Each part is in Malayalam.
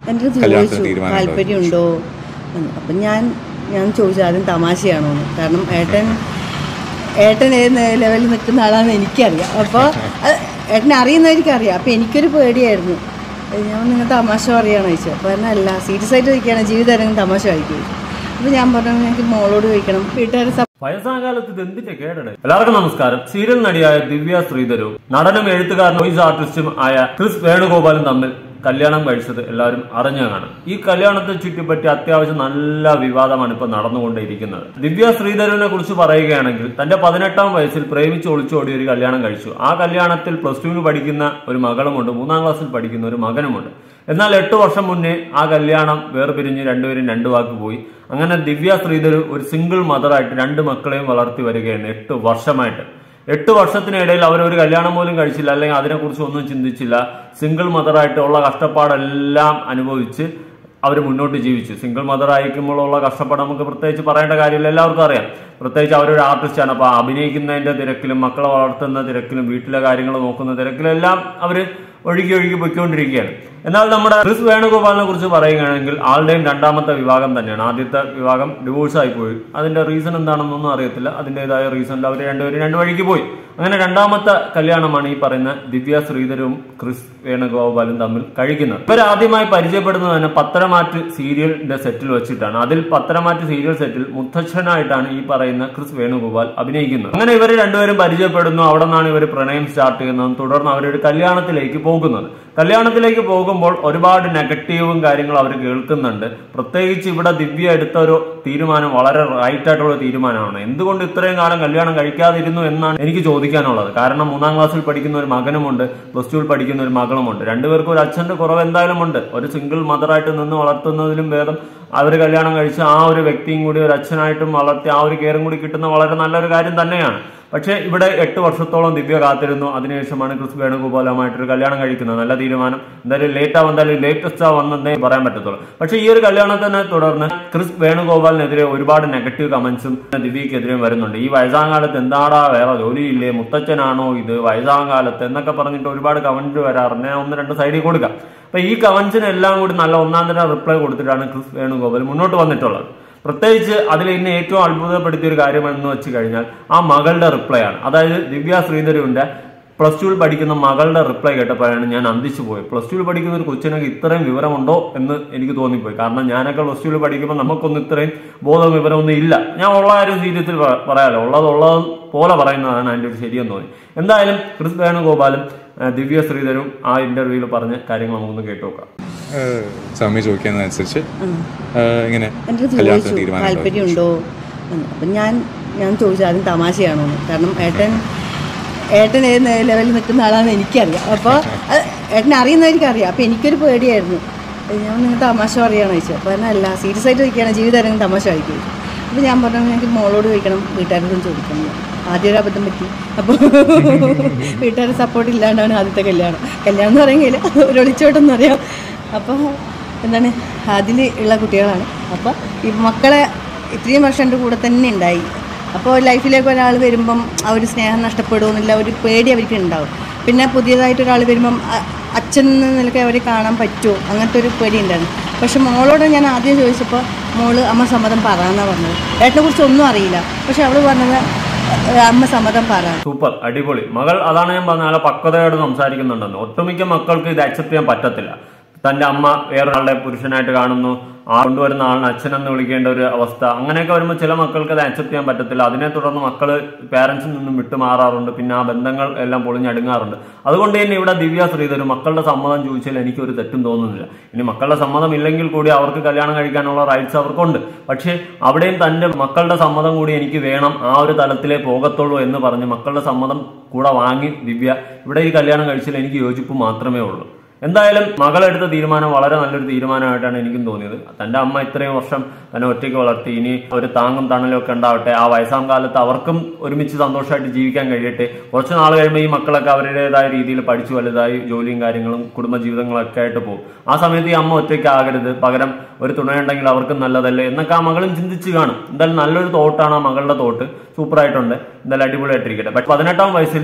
എൻ്റെ അടുത്ത് കല്യാണത്തിന് ചോദിച്ചു തീരുമാനം താല്പര്യമുണ്ടോ എന്ന് അപ്പം ഞാൻ ഞാൻ ചോദിച്ചു ആദ്യം തമാശയാണോ എന്ന് കാരണം ഏട്ടൻ ഏട്ടൻ ഏത് നെ- ലെവലിൽ നിൽക്കുന്ന ആളാണെന്ന് എനിക്കറിയാം അപ്പോൾ ഏട്ടനെ അറിയുന്നവർക്ക് അറിയാം അപ്പോൾ എനിക്കൊരു പേടിയായിരുന്നു ഏ, ഞാൻ നിങ്ങൾ തമാശ പറയുകയാണോ ചോദിച്ചു അപ്പോൾ പറഞ്ഞാൽ അല്ല സീരിയസ് ആയിട്ട് ചോദിക്കുകയാണ് ജീവിതം ഇറങ്ങി തമാശ കഴിക്കും അപ്പോൾ ഞാൻ പറഞ്ഞു എനിക്ക് മോളോട് ചോദിക്കണം വീട്ടുകാർ വയസ്സാകാലത്ത് ഇത് എന്തിന്റെ കേടടെ എല്ലാവർക്കും നമസ്കാരം സീരിയൽ നടിയായ ദിവ്യ ശ്രീധരവും നടനും എഴുത്തുകാരനും വോയിസ് ആർട്ടിസ്റ്റും ആയ ക്രിസ് വേണുഗോപാലും തമ്മിൽ കല്യാണം കഴിച്ചത് എല്ലാവരും അറിഞ്ഞതാണ് ഈ കല്യാണത്തെ ചുറ്റിപ്പറ്റി അത്യാവശ്യം നല്ല വിവാദമാണ് ഇപ്പൊ നടന്നുകൊണ്ടേയിരിക്കുന്നത് ദിവ്യ ശ്രീധരനെ കുറിച്ച് പറയുകയാണെങ്കിൽ തന്റെ പതിനെട്ടാം വയസ്സിൽ പ്രേമിച്ച് ഒളിച്ചോടി ഒരു കല്യാണം കഴിച്ചു ആ കല്യാണത്തിൽ പ്ലസ് ടുവിന് പഠിക്കുന്ന ഒരു മകളുമുണ്ട് മൂന്നാം ക്ലാസ്സിൽ പഠിക്കുന്ന ഒരു മകനുമുണ്ട് എന്നാൽ എട്ട് വർഷം മുന്നേ ആ കല്യാണം വേർപിരിഞ്ഞ് രണ്ടുപേരും രണ്ടു വാക്ക് പോയി അങ്ങനെ ദിവ്യ ശ്രീധർ ഒരു സിംഗിൾ മദറായിട്ട് രണ്ട് മക്കളെയും വളർത്തി വരികയാണ് എട്ട് വർഷമായിട്ട് എട്ട് വർഷത്തിനിടയിൽ അവരൊരു കല്യാണം പോലും കഴിച്ചില്ല അല്ലെങ്കിൽ അതിനെക്കുറിച്ച് ഒന്നും ചിന്തിച്ചില്ല സിംഗിൾ മദറായിട്ട് ഉള്ള കഷ്ടപ്പാടെല്ലാം അനുഭവിച്ച് അവർ മുന്നോട്ട് ജീവിച്ചു സിംഗിൾ മദർ ആയിരിക്കുമ്പോഴുള്ള കഷ്ടപ്പാട് നമുക്ക് പ്രത്യേകിച്ച് പറയേണ്ട കാര്യമില്ല എല്ലാവർക്കും അറിയാം പ്രത്യേകിച്ച് അവരൊരു ആർട്ടിസ്റ്റാണ് അപ്പോൾ അഭിനയിക്കുന്നതിന്റെ തിരക്കിലും മക്കളെ വളർത്തുന്ന തിരക്കിലും വീട്ടിലെ കാര്യങ്ങൾ നോക്കുന്ന തിരക്കിലെല്ലാം അവർ ഒഴുകി ഒഴുകി പൊയ്ക്കൊണ്ടിരിക്കുകയാണ് എന്നാൽ നമ്മുടെ ക്രിസ് വേണുഗോപാലിനെ കുറിച്ച് പറയുകയാണെങ്കിൽ ആളുടെയും രണ്ടാമത്തെ വിവാഹം തന്നെയാണ് ആദ്യത്തെ വിവാഹം ഡിവോഴ്സ് ആയി പോയി അതിന്റെ റീസൺ എന്താണെന്നൊന്നും അറിയത്തില്ല അതിൻ്റെതായ റീസണിൽ അവർ രണ്ടുപേരും രണ്ടു വഴിക്ക് പോയി അങ്ങനെ രണ്ടാമത്തെ കല്യാണമാണ് ഈ പറയുന്ന ദിവ്യ ശ്രീധരവും ക്രിസ് വേണുഗോപാലും തമ്മിൽ കഴിക്കുന്നത് ഇവർ ആദ്യമായി പരിചയപ്പെടുന്നത് തന്നെ പത്തരമാറ്റ് സീരിയലിന്റെ സെറ്റിൽ വെച്ചിട്ടാണ് അതിൽ പത്തരമാറ്റ് സീരിയൽ സെറ്റിൽ മുത്തച്ഛനായിട്ടാണ് ഈ പറയുന്ന ക്രിസ് വേണുഗോപാൽ അഭിനയിക്കുന്നത് അങ്ങനെ ഇവർ രണ്ടുപേരും പരിചയപ്പെടുന്നു അവിടെ നിന്നാണ് ഇവർ പ്രണയം സ്റ്റാർട്ട് ചെയ്യുന്നതും തുടർന്ന് അവരൊരു കല്യാണത്തിലേക്ക് പോകുന്നത് കല്യാണത്തിലേക്ക് പോകുമ്പോൾ ഒരുപാട് നെഗറ്റീവും കാര്യങ്ങളും അവർ കേൾക്കുന്നുണ്ട് പ്രത്യേകിച്ച് ഇവിടെ ദിവ്യ എടുത്ത ഒരു തീരുമാനം വളരെ റൈറ്റ് ആയിട്ടുള്ള തീരുമാനമാണ് എന്തുകൊണ്ട് ഇത്രയും കാലം കല്യാണം കഴിക്കാതിരുന്നു എന്നാണ് എനിക്ക് ചോദിക്കാനുള്ളത് കാരണം മൂന്നാം ക്ലാസ്സിൽ പഠിക്കുന്ന ഒരു മകനുമുണ്ട് പ്ലസ് ടുവിൽ പഠിക്കുന്ന ഒരു മകളുമുണ്ട് രണ്ടുപേർക്കും ഒരു അച്ഛന്റെ കുറവ് എന്തായാലും ഉണ്ട് ഒരു സിംഗിൾ മദറായിട്ട് നിന്ന് വളർത്തുന്നതിലും ഭേദം അവർ കല്യാണം കഴിച്ച് ആ ഒരു വ്യക്തിയും കൂടി ഒരു അച്ഛനായിട്ടും വളർത്തി ആ ഒരു കെയറും കൂടി കിട്ടുന്ന വളരെ നല്ലൊരു കാര്യം തന്നെയാണ് പക്ഷേ ഇവിടെ എട്ട് വർഷത്തോളം ദിവ്യ കാത്തിരുന്നു അതിനുശേഷമാണ് ക്രിസ് വേണുഗോപാലുമായിട്ടൊരു കല്യാണം കഴിക്കുന്നത് നല്ല തീരുമാനം എന്തായാലും ലേറ്റ് ആവും എന്തായാലും ലേറ്റസ്റ്റ് ആ വന്നതേ പറയാൻ പറ്റത്തുള്ളൂ പക്ഷേ ഈ ഒരു കല്യാണത്തിനെ തുടർന്ന് ക്രിസ് വേണുഗോപാലിനെതിരെ ഒരുപാട് നെഗറ്റീവ് കമന്റ്സും ദിവ്യക്കെതിരെ വരുന്നുണ്ട് ഈ വയസ്സാം കാലത്ത് എന്താടാ വേറെ ജോലിയില്ലേ മുത്തച്ഛനാണോ ഇത് വയസ്സാം കാലത്ത് എന്നൊക്കെ പറഞ്ഞിട്ട് ഒരുപാട് കമന്റ് വരാറുണ്ട് ഞാൻ ഒന്ന് രണ്ട് സൈഡിൽ കൊടുക്കാം അപ്പൊ ഈ കമന്റ്സിനെല്ലാം കൂടി നല്ല ഒന്നാം തരം റിപ്ലൈ കൊടുത്തിട്ടാണ് ക്രിസ് വേണുഗോപാൽ മുന്നോട്ട് വന്നിട്ടുള്ളത് പ്രത്യേകിച്ച് അതിൽ ഇന്ന് ഏറ്റവും അത്ഭുതപ്പെടുത്തിയ ഒരു കാര്യം എന്ന് വെച്ച് കഴിഞ്ഞാൽ ആ മകളുടെ റിപ്ലൈ ആണ് അതായത് ദിവ്യ ശ്രീധരന്റെ പ്ലസ് ടുവിൽ പഠിക്കുന്ന മകളുടെ റിപ്ലൈ കേട്ടപ്പോഴാണ് ഞാൻ അന്തിച്ചു പോയത് പ്ലസ് ടുവിൽ പഠിക്കുന്ന ഒരു കൊച്ചിനൊക്കെ ഇത്രയും വിവരമുണ്ടോ എന്ന് എനിക്ക് തോന്നിപ്പോയി കാരണം ഞാനൊക്കെ പ്ലസ് ടുവിൽ പഠിക്കുമ്പോൾ നമുക്കൊന്നും ഇത്രയും ബോധവും വിവരമൊന്നും ഇല്ല ഞാൻ ഉള്ള കാര്യം സീരിയസിൽ പറയാലോ ഉള്ളത് ഉള്ളത് പോലെ പറയുന്നതാണ് അതിൻ്റെ ഒരു ശരിയെന്ന് തോന്നി എന്തായാലും ക്രിസ് വേണുഗോപാലും ആ, ദിവ്യ ശ്രീധരും ആ ഇന്റർവ്യൂവിൽ പറഞ്ഞ കാര്യങ്ങൾ നമുക്കൊന്ന് കേട്ടു നോക്കാം ഏഹ് സമയം ചോദിക്കുന്നതനുസരിച്ച് ഏഹ് ഇങ്ങനെ എൻ്റെ അടുത്ത് കല്യാണത്തിന് ചോദിച്ചു തീരുമാനം താല്പര്യമുണ്ടോ എന്ന് അപ്പം ഞാൻ ഞാൻ ചോദിച്ചു ആദ്യം തമാശയാണോ എന്ന് കാരണം ഏട്ടൻ ഏട്ടൻ ഏത് നെ- ലെവലിൽ നിൽക്കുന്ന ആളാണെന്ന് എനിക്കറിയാം അപ്പോൾ ഏട്ടനെ അറിയുന്നവർക്ക് അറിയാം അപ്പോൾ എനിക്കൊരു പേടിയായിരുന്നു ഏ, ഞാൻ നിങ്ങൾ തമാശ പറയുകയാണോ ചോദിച്ചു അപ്പോൾ പറഞ്ഞാൽ അല്ല സീരിയസ് ആയിട്ട് ചോദിക്കുകയാണ് ജീവിതം ഇറങ്ങി തമാശ കഴിക്കും അപ്പോൾ ഞാൻ പറഞ്ഞു എനിക്ക് മോളോട് ചോദിക്കണം വീട്ടുകാരോടും ചോദിക്കണം ആദ്യം ഒരു അബദ്ധം പറ്റി അപ്പോൾ വീട്ടുകാർ സപ്പോർട്ട് ഇല്ലാണ്ടാണ് ആദ്യത്തെ കല്യാണം കല്യാണം എന്ന് പറയുകയില്ല ഒരു ഒളിച്ചോട്ടെന്ന് പറയാം അപ്പോൾ എന്താണ് അതിൽ ഉള്ള കുട്ടികളാണ് അപ്പോൾ ഈ മക്കളെ ഇത്രയും വർഷം എൻ്റെ കൂടെ തന്നെ ഉണ്ടായി അപ്പോൾ ലൈഫിലേക്ക് ഒരാൾ വരുമ്പം ആ ഒരു സ്നേഹം നഷ്ടപ്പെടുമെന്നില്ല ഒരു പേടി അവർക്ക് ഉണ്ടാവും പിന്നെ പുതിയതായിട്ട് ഒരാൾ വരുമ്പം അ- അച്ഛൻ എന്ന നിലയ്ക്ക് അവരെ കാണാൻ പറ്റുമോ അങ്ങനത്തെ ഒരു പേടി ഉണ്ടായിരുന്നു പക്ഷെ മോളോട് ഞാൻ ആദ്യം ചോദിച്ചപ്പോൾ മോള് അമ്മ സമ്മതം പറയാന്നാണ് പറഞ്ഞത് ഏട്ടനെ കുറിച്ച് ഒന്നും അറിയില്ല പക്ഷെ അവൾ പറഞ്ഞത് "ഏ, അമ്മ സമ്മതം പറ സൂപ്പർ അടിപൊളി മകൾ അതാണ് ഞാൻ പറഞ്ഞ നല്ല പക്വതയോട് സംസാരിക്കുന്നുണ്ടെന്ന് ഒട്ടുമിക്ക മക്കൾക്ക് ഇത് അക്സെപ്റ്റ് ചെയ്യാൻ പറ്റത്തില്ല തന്റെ അമ്മ വേറൊരാളുടെ പുരുഷനായിട്ട് കാണുന്നു ആ കൊണ്ടുവരുന്ന ആളിന് അച്ഛനെന്ന് വിളിക്കേണ്ട ഒരു അവസ്ഥ അങ്ങനെയൊക്കെ വരുമ്പോൾ ചില മക്കൾക്ക് അത് അക്സെപ്റ്റ് ചെയ്യാൻ പറ്റത്തില്ല അതിനെ തുടർന്ന് മക്കള് പാരന്റ്സിൽ നിന്നും വിട്ടുമാറാറുണ്ട് പിന്നെ ആ ബന്ധങ്ങൾ എല്ലാം പൊളിഞ്ഞടുങ്ങാറുണ്ട് അതുകൊണ്ട് തന്നെ ഇവിടെ ദിവ്യ ശ്രീധർ മക്കളുടെ സമ്മതം ചോദിച്ചാൽ എനിക്കൊരു തെറ്റും തോന്നുന്നില്ല ഇനി മക്കളുടെ സമ്മതം ഇല്ലെങ്കിൽ കൂടി അവർക്ക് കല്യാണം കഴിക്കാനുള്ള റൈറ്റ്സ് അവർക്കുണ്ട് പക്ഷേ അവിടെയും തന്റെ മക്കളുടെ സമ്മതം കൂടി എനിക്ക് വേണം ആ ഒരു തലത്തിലേ പോകത്തുള്ളൂ എന്ന് പറഞ്ഞ് മക്കളുടെ സമ്മതം കൂടെ വാങ്ങി ദിവ്യ ഇവിടെ ഈ കല്യാണം കഴിച്ചാൽ എനിക്ക് യോജിപ്പ് മാത്രമേ ഉള്ളൂ എന്തായാലും മകളെടുത്ത തീരുമാനം വളരെ നല്ലൊരു തീരുമാനമായിട്ടാണ് എനിക്കും തോന്നിയത് തന്റെ അമ്മ ഇത്രയും വർഷം തന്നെ ഒറ്റയ്ക്ക് വളർത്തി ഇനി ഒരു താങ്ങും തണലും ഒക്കെ ഉണ്ടാവട്ടെ ആ വയസ്സാം കാലത്ത് അവർക്കും ഒരുമിച്ച് സന്തോഷമായിട്ട് ജീവിക്കാൻ കഴിയട്ടെ കുറച്ച് നാൾ കഴിയുമ്പോൾ ഈ മക്കളൊക്കെ അവരുടേതായ രീതിയിൽ പഠിച്ചു വലുതായി ജോലിയും കാര്യങ്ങളും കുടുംബജീവിതങ്ങളൊക്കെ ആയിട്ട് പോകും ആ സമയത്ത് ഈ അമ്മ ഒറ്റയ്ക്ക് ആകരുത് പകരം ഒരു തുണയുണ്ടെങ്കിൽ അവർക്കും നല്ലതല്ലേ എന്നൊക്കെ ആ മകളും ചിന്തിച്ച് കാണും എന്തായാലും നല്ലൊരു തോട്ടാണ് ആ മകളുടെ തോട്ട് സൂപ്പറായിട്ടുണ്ട് എന്തായാലും അടിപൊളിയായിട്ടിരിക്കട്ടെ പക്ഷെ പതിനെട്ടാം വയസ്സിൽ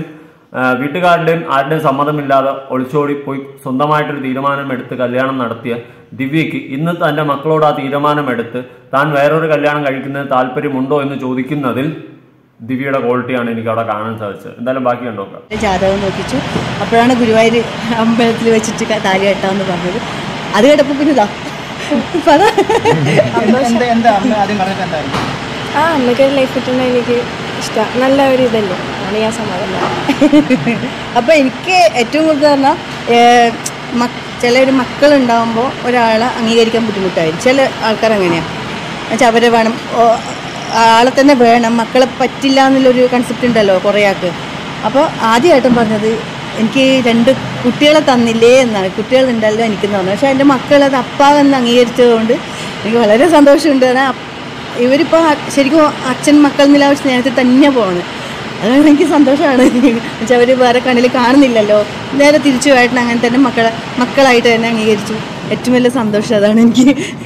ആ, വീട്ടുകാരുടെയും ആരുടെയും സമ്മതമില്ലാതെ ഒളിച്ചോടി പോയി സ്വന്തമായിട്ടൊരു തീരുമാനം എടുത്ത് കല്യാണം നടത്തിയ ദിവ്യയ്ക്ക് ഇന്ന് തന്റെ മക്കളോട് ആ തീരുമാനം എടുത്ത് താൻ വേറൊരു കല്യാണം കഴിക്കുന്നതിന് താല്പര്യമുണ്ടോ എന്ന് ചോദിക്കുന്നതിൽ ദിവ്യയുടെ ക്വാളിറ്റിയാണ് എനിക്ക് അവിടെ കാണാൻ സാധിച്ചത് എന്തായാലും ബാക്കി കണ്ടോക്കാം ജാതകം നോക്കിച്ചു അപ്പോഴാണ് ഗുരുവായൂർ അമ്പലത്തിൽ വെച്ചിട്ട് ക- താലി കെട്ടാമെന്ന് പറഞ്ഞത് അത് കേട്ടപ്പോൾ പിന്നെ ഇതാ പറ എന്താ എന്താ അമ്മ ആദ്യം പറഞ്ഞിട്ട് എന്തായിരുന്നു ആ അമ്മയ്ക്ക് ഒരു ലൈഫ് കിട്ടുന്നത് എനിക്ക് ഇഷ്ടമാണ് നല്ല ഒരു ഇതല്ലേ ആണ് ഞാൻ സമാധാനം അപ്പോൾ എനിക്ക് ഏറ്റവും കൂടുതൽ പറഞ്ഞാൽ മക് ചില ഒരു മക്കളുണ്ടാകുമ്പോൾ ഒരാളെ അംഗീകരിക്കാൻ ബുദ്ധിമുട്ടായിരിക്കും ചില ആൾക്കാർ അങ്ങനെയാണ് എന്നുവെച്ചാൽ അവരെ വേണം ഓ, ആളെ തന്നെ വേണം മക്കളെ പറ്റില്ല എന്നുള്ളൊരു കൺസെപ്റ്റ് ഉണ്ടല്ലോ കുറേ ആൾക്ക് അപ്പോൾ ആദ്യമായിട്ടും പറഞ്ഞത് എനിക്ക് രണ്ട് കുട്ടികളെ തന്നില്ലേ എന്നാണ് കുട്ടികളുണ്ടല്ലോ എനിക്കെന്ന് പറഞ്ഞു പക്ഷേ എൻ്റെ മക്കളത് അപ്പാവെന്ന് അംഗീകരിച്ചതുകൊണ്ട് എനിക്ക് വളരെ സന്തോഷമുണ്ട് കാരണം അപ്പ- ഇവരിപ്പോൾ ശരിക്കും അച്ഛൻ മക്കൾ എന്നുള്ള ആ ഒരു സ്നേഹത്തിൽ തന്നെ പോകണം അതുകൊണ്ട് എനിക്ക് സന്തോഷമാണ് എന്നുവെച്ചാൽ അവർ വേറെ കണ്ണിൽ കാണുന്നില്ലല്ലോ നേരെ തിരിച്ചു പോയിട്ട് അങ്ങനെ തന്നെ മക്കളെ മക്കളായിട്ട് തന്നെ അംഗീകരിച്ചു ഏറ്റവും വലിയ സന്തോഷം അതാണ് എനിക്ക്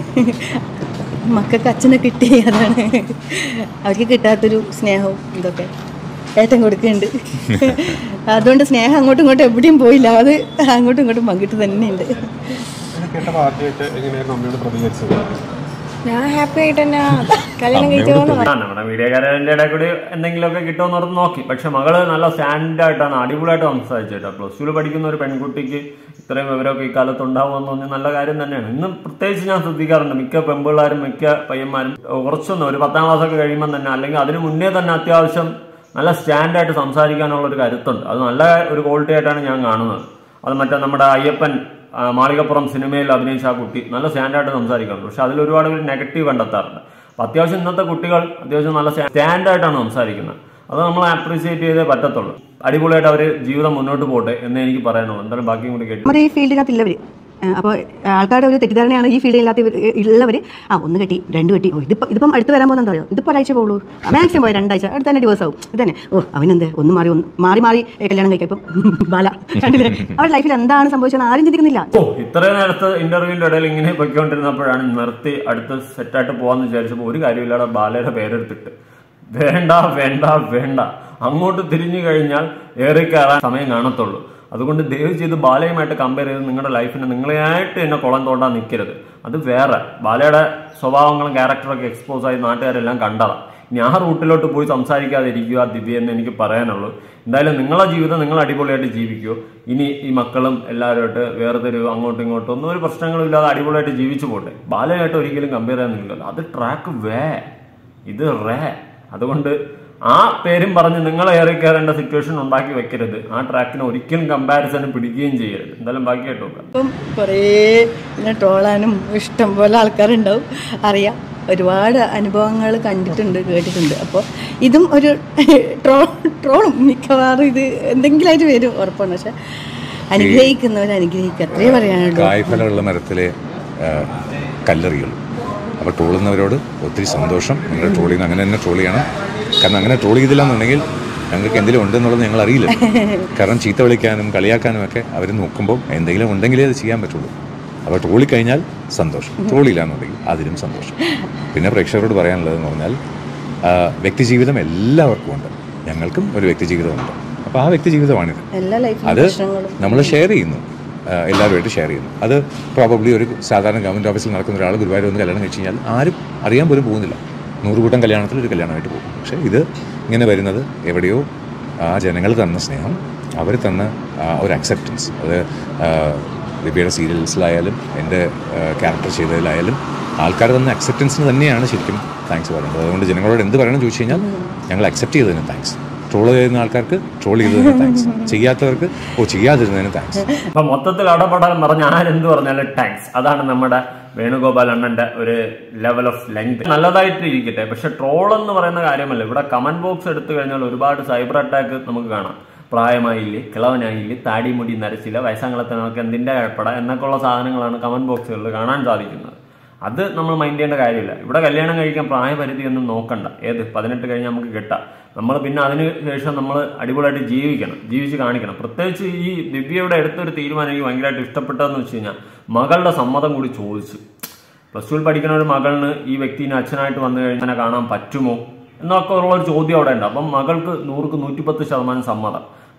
മക്കൾക്ക് അച്ഛനെ കിട്ടി അതാണ് അവർക്ക് കിട്ടാത്തൊരു സ്നേഹവും ഇതൊക്കെ ഏട്ടൻ കൊടുക്കുന്നുണ്ട് അതുകൊണ്ട് സ്നേഹം അങ്ങോട്ടും ഇങ്ങോട്ടും എവിടെയും പോയില്ല അത് അങ്ങോട്ടും ഇങ്ങോട്ടും പങ്കിട്ട് തന്നെയുണ്ട് ഇത് കേട്ടപ്പോൾ ആദ്യമായിട്ട് എങ്ങനെയായിരുന്നു അമ്മയോട് പ്രതികരിച്ചത് ഞാൻ ഹാപ്പി ആയിട്ട് തന്നെ കല്യാണം കഴിക്കുമെന്ന് പറഞ്ഞു ആണ് നമ്മുടെ മീഡിയക്കാരൻ്റെ ഇടയിൽ കൂടി എന്തെങ്കിലുമൊക്കെ കിട്ടുമെന്ന് ഓർത്ത് നോക്കി പക്ഷെ മകള് നല്ല സ്റ്റാൻഡ് ആയിട്ടാണ് അടിപൊളിയായിട്ട് സംസാരിച്ചത് കേട്ടോ പ്ലസ് ടുവിൽ പഠിക്കുന്ന ഒരു പെൺകുട്ടിക്ക് ഇത്രയും വിവരമൊക്കെ ഈ കാലത്ത് ഉണ്ടാവുമെന്ന് പറഞ്ഞാൽ നല്ല കാര്യം തന്നെയാണ് ഇന്നും പ്രത്യേകിച്ച് ഞാൻ ശ്രദ്ധിക്കാറുണ്ട് മിക്ക പെമ്പിള്ളാരും മിക്ക പയ്യന്മാരും കുറച്ചൊന്നും ഒരു പത്താം ക്ലാസ് ഒക്കെ കഴിയുമ്പോൾ തന്നെ അല്ലെങ്കിൽ അതിന് മുന്നേ തന്നെ അത്യാവശ്യം നല്ല സ്റ്റാൻഡായിട്ട് സംസാരിക്കാനുള്ള ഒരു കരുത്തുണ്ട് അത് നല്ല ഒരു ക്വാളിറ്റി ആയിട്ടാണ് ഞാൻ കാണുന്നത് അത് മറ്റേ നമ്മുടെ അയ്യപ്പൻ ആ, മാളികപ്പുറം സിനിമയിൽ അഭിനയിച്ച ആ കുട്ടി നല്ല സ്റ്റാൻഡായിട്ട് സംസാരിക്കാറുണ്ട് പക്ഷെ അതിൽ ഒരുപാട് പേര് നെഗറ്റീവ് കണ്ടെത്താറുണ്ട് അപ്പൊ അത്യാവശ്യം ഇന്നത്തെ കുട്ടികൾ അത്യാവശ്യം നല്ല സ്റ്റാൻഡായിട്ടാണ് സംസാരിക്കുന്നത് അത് നമ്മൾ അപ്രീസിയേറ്റ് ചെയ്തേ പറ്റത്തുള്ളൂ അടിപൊളിയായിട്ട് അവർ ജീവിതം മുന്നോട്ട് പോട്ടെ എന്ന് എനിക്ക് പറയാനുള്ളൂ എന്തായാലും ബാക്കിയും കൂടി കേട്ടു നമ്മുടെ ഈ ഫീൽഡിനകത്തുള്ളവർ അപ്പോൾ ആൾക്കാരുടെ ഒരു തെറ്റിദ്ധാരണയാണ് ഈ ഫീൽഡിനകത്ത് ഉള്ളവർ ആ ഒന്ന് കെട്ടി രണ്ട് കെട്ടി ഓ ഇതിപ്പോൾ ഇതിപ്പം അടുത്ത് വരാൻ പോകുന്ന എന്താ പറയുക ഇതിപ്പോൾ ഒരാഴ്ച പോകുള്ളൂ മാക്സിമം പോയി രണ്ടാഴ്ച അടുത്ത് തന്നെ ദിവസം ആവും ഇത് തന്നെ ഓ അവനെന്ത് ഒന്ന് മാറി ഒന്ന് മാറി മാറി ഏ, കല്യാണം കഴിക്കാം ഇപ്പം ബാല കണ്ടില്ലേ അവരുടെ ലൈഫിൽ എന്താണ് സംഭവിച്ചത് ആരും ചിന്തിക്കുന്നില്ല ഓ ഇത്രയും നേരത്തെ ഇന്റർവ്യൂവിന്റെ ഇടയിൽ ഇങ്ങനെ പൊയ്ക്കൊണ്ടിരുന്നപ്പോഴാണ് നിർത്തി അടുത്ത് സെറ്റായിട്ട് പോവാന്ന് വിചാരിച്ചപ്പോൾ ഒരു കാര്യമില്ലാതെ ബാലയുടെ പേരെടുത്തിട്ട് വേണ്ട വേണ്ട വേണ്ട അങ്ങോട്ട് തിരിഞ്ഞു കഴിഞ്ഞാൽ ഏറി കയറാൻ സമയം കാണത്തുള്ളൂ അതുകൊണ്ട് ദയവ് ചെയ്ത് ബാലയുമായിട്ട് കമ്പയർ ചെയ്ത് നിങ്ങളുടെ ലൈഫിനെ നിങ്ങളായിട്ട് തന്നെ കുളം തോണ്ടാൻ നിൽക്കരുത് അത് വേറെ ബാലയുടെ സ്വഭാവങ്ങളും ക്യാരക്ടറൊക്കെ എക്സ്പോസ് ആയി നാട്ടുകാരെല്ലാം കണ്ടതാണ് ഇനി ആ റൂട്ടിലോട്ട് പോയി സംസാരിക്കാതിരിക്കുക ദിവ്യ എന്ന് എനിക്ക് പറയാനുള്ളൂ എന്തായാലും നിങ്ങളെ ജീവിതം നിങ്ങൾ അടിപൊളിയായിട്ട് ജീവിക്കൂ ഇനി ഈ മക്കളും എല്ലാവരുമായിട്ട് വേർതിരിവ് അങ്ങോട്ടും ഇങ്ങോട്ടും ഒന്നും ഒരു പ്രശ്നങ്ങളും ഇല്ലാതെ അടിപൊളിയായിട്ട് ജീവിച്ചു പോട്ടെ ബാലയായിട്ട് ഒരിക്കലും കമ്പയർ ചെയ്യാൻ നിൽക്കില്ല അത് ട്രാക്ക് വേ ഇത് റേ അതുകൊണ്ട് ആ പേരും പറഞ്ഞ് നിങ്ങൾ ഏറി കയറേണ്ട സിറ്റുവേഷൻ ഉണ്ടാക്കി വെക്കരുത് ആ ട്രാക്കിന് ഒരിക്കലും കമ്പാരിസൺ പിടിക്കുകയും ചെയ്യരുത് എന്തായാലും ബാക്കിയായിട്ട് നോക്കാം ഇപ്പം കുറേ ഇങ്ങനെ ട്രോളാനും ഇഷ്ടം പോലെ ആൾക്കാരുണ്ടാവും അറിയാം ഒരുപാട് അനുഭവങ്ങൾ കണ്ടിട്ടുണ്ട് കേട്ടിട്ടുണ്ട് അപ്പോൾ ഇതും ഒരു ട്രോൾ ട്രോളും മിക്കവാറും ഇത് എന്തെങ്കിലുമായിട്ട് വരും ഉറപ്പാണ് പക്ഷെ അനുഗ്രഹിക്കുന്നവർ അനുഗ്രഹിക്കുക അത്രേ പറയാനുള്ളൂ കായ്ഫലമുള്ള മരത്തിലെ ആ, കല്ലെറിയുള്ളൂ അപ്പോൾ ട്രോളുന്നവരോട് ഒത്തിരി സന്തോഷം നിങ്ങൾ ട്രോൾ ചെയ്യുന്ന അങ്ങനെ തന്നെ ട്രോൾ ചെയ്യണം കാരണം അങ്ങനെ ട്രോൾ ചെയ്തില്ല എന്നുണ്ടെങ്കിൽ ഞങ്ങൾക്ക് എന്തെങ്കിലും ഉണ്ടെന്നുള്ളത് ഞങ്ങൾ അറിയില്ല കാരണം ചീത്ത വിളിക്കാനും കളിയാക്കാനും ഒക്കെ അവർ നോക്കുമ്പോൾ എന്തെങ്കിലും ഉണ്ടെങ്കിലേ അത് ചെയ്യാൻ പറ്റുള്ളൂ അപ്പോൾ ട്രോളി കഴിഞ്ഞാൽ സന്തോഷം ട്രോളില്ല എന്നുണ്ടെങ്കിൽ അതിലും സന്തോഷം പിന്നെ പ്രേക്ഷകരോട് പറയാനുള്ളതെന്ന് പറഞ്ഞാൽ ആ, വ്യക്തിജീവിതം എല്ലാവർക്കും ഉണ്ട് ഞങ്ങൾക്കും ഒരു വ്യക്തിജീവിതമുണ്ട് അപ്പോൾ ആ വ്യക്തിജീവിതമാണിത് എല്ലാ ലൈഫിലും അത് പ്രശ്നങ്ങളും നമ്മൾ ഷെയർ ചെയ്യുന്നു ആ, എല്ലാവരുമായിട്ട് ഷെയർ ചെയ്യുന്നു അത് പ്രോബബ്ലി ഒരു സാധാരണ ഗവൺമെൻറ് ഓഫീസിൽ നടക്കുന്ന ഒരാൾ ഗുരുവായൂർ വന്ന് കല്യാണം കഴിച്ച് കഴിഞ്ഞാൽ ആരും അറിയാൻ പോലും പോകുന്നില്ല നൂറ് കൂട്ടം കല്യാണത്തിൽ ഒരു കല്യാണമായിട്ട് പോകും പക്ഷേ ഇത് ഇങ്ങനെ വരുന്നത് എവിടെയോ ആ ജനങ്ങൾ തന്ന സ്നേഹം അവർ തന്ന ആ ഒരു അക്സെപ്റ്റൻസ് അത് ആ, ലിപിയുടെ സീരിയൽസിലായാലും എൻ്റെ ക്യാരക്ടർ ചെയ്തതിലായാലും ആൾക്കാർ തന്ന അക്സെപ്റ്റൻസിന് തന്നെയാണ് ശരിക്കും താങ്ക്സ് പറയുന്നത് അതുകൊണ്ട് ജനങ്ങളോട് എന്ത് പറയണം ചോദിച്ചു കഴിഞ്ഞാൽ ഞങ്ങൾ അക്സെപ്റ്റ് ചെയ്തതിന് താങ്ക്സ് ട്രോൾ ചെയ്യുന്ന ആൾക്കാർക്ക് ട്രോൾ ചെയ്തതിന് താങ്ക്സ് ചെയ്യാത്തവർക്ക് ഓ ചെയ്യാതിരുന്നതിന് താങ്ക്സ് അപ്പൊ മൊത്തത്തിൽ അടപടാൻ പറഞ്ഞ ആരെന്ത് പറഞ്ഞാലും ടാക്സ് അതാണ് നമ്മുടെ വേണുഗോപാൽ അണ്ണന്റെ ഒരു ലെവൽ ഓഫ് ലെങ്ത് നല്ലതായിട്ട് ഇരിക്കട്ടെ പക്ഷെ ട്രോൾ എന്ന് പറയുന്ന കാര്യമല്ല ഇവിടെ കമന്റ് ബോക്സ് എടുത്തു കഴിഞ്ഞാൽ ഒരുപാട് സൈബർ അറ്റാക്ക് നമുക്ക് കാണാം പ്രായമായില്ലേ കിളവനായില്ലേ താടി മുടി നരച്ചില്ല വയസ്സാങ്ങളത്തെ നമുക്ക് എന്തിന്റെ ഏർപ്പെട എന്നൊക്കെയുള്ള സാധനങ്ങളാണ് കമന്റ് ബോക്സുകളിൽ കാണാൻ സാധിക്കുന്നത് അത് നമ്മൾ മൈൻഡ് ചെയ്യേണ്ട കാര്യമില്ല ഇവിടെ കല്യാണം കഴിക്കാൻ പ്രായപരിധി ഒന്നും നോക്കണ്ട ഏത് പതിനെട്ട് കഴിഞ്ഞ് നമുക്ക് കിട്ടാം നമ്മൾ പിന്നെ അതിന് ശേഷം നമ്മൾ അടിപൊളിയായിട്ട് ജീവിക്കണം ജീവിച്ച് കാണിക്കണം പ്രത്യേകിച്ച് ഈ ദിവ്യയുടെ എടുത്തൊരു തീരുമാനം എനിക്ക് ഭയങ്കരമായിട്ട് ഇഷ്ടപ്പെട്ടതെന്ന് വെച്ച് കഴിഞ്ഞാൽ മകളുടെ സമ്മതം കൂടി ചോദിച്ചു പ്ലസ് ടുവിൽ പഠിക്കുന്ന ഒരു മകളിന് ഈ വ്യക്തിനെ അച്ഛനായിട്ട് വന്നു കഴിഞ്ഞാൽ കാണാൻ പറ്റുമോ എന്നൊക്കെ ഉള്ള ഒരു ചോദ്യം അവിടെ ഉണ്ട് അപ്പം മകൾക്ക് നൂറുക്ക് നൂറ്റിപ്പത്ത് ശതമാനം സമ്മതം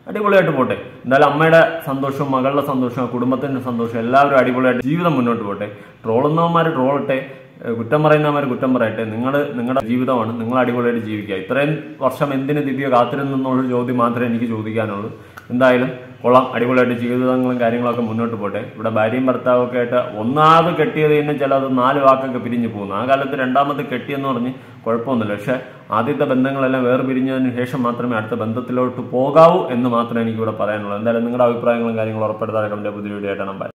അടിപൊളിയായിട്ട് പോട്ടെ എന്തായാലും അമ്മയുടെ സന്തോഷവും മകളുടെ സന്തോഷവും കുടുംബത്തിന്റെ സന്തോഷവും എല്ലാവരും അടിപൊളിയായിട്ട് ജീവിതം മുന്നോട്ട് പോട്ടെ ട്രോളുന്നവന്മാർ ട്രോളട്ടെ ഏഹ് കുറ്റം പറയുന്നവന്മാർ കുറ്റം പറയട്ടെ നിങ്ങൾ നിങ്ങളുടെ ജീവിതമാണ് നിങ്ങൾ അടിപൊളിയായിട്ട് ജീവിക്കുക ഇത്രയും വർഷം എന്തിന് ദിവ്യ കാത്തിരുന്നുള്ള ചോദ്യം മാത്രമേ എനിക്ക് ചോദിക്കാനുള്ളൂ എന്തായാലും കൊള്ളാം അടിപൊളിയായിട്ട് ജീവിതങ്ങളും കാര്യങ്ങളൊക്കെ മുന്നോട്ട് പോട്ടെ ഇവിടെ ഭാര്യയും ഭർത്താവും ഒക്കെ ആയിട്ട് ഒന്നാമത് കെട്ടിയത് തന്നെ ചിലത് നാല് വാക്കൊക്കെ പിരിഞ്ഞു പോകുന്നു ആ കാലത്ത് രണ്ടാമത് കെട്ടിയെന്ന് പറഞ്ഞ് കുഴപ്പമൊന്നുമില്ല പക്ഷെ ആദ്യത്തെ ബന്ധങ്ങളെല്ലാം വേറെ പിരിഞ്ഞതിന് ശേഷം മാത്രമേ അടുത്ത ബന്ധത്തിലോട്ട് പോകാവൂ എന്ന് മാത്രമേ എനിക്ക് ഇവിടെ പറയാനുള്ളൂ എന്തായാലും നിങ്ങളുടെ അഭിപ്രായങ്ങളും കാര്യങ്ങളും ഉറപ്പെടുത്താതെ കമന്റ് പുതിയ വീഡിയോ ആയിട്ടാണ് ബൈ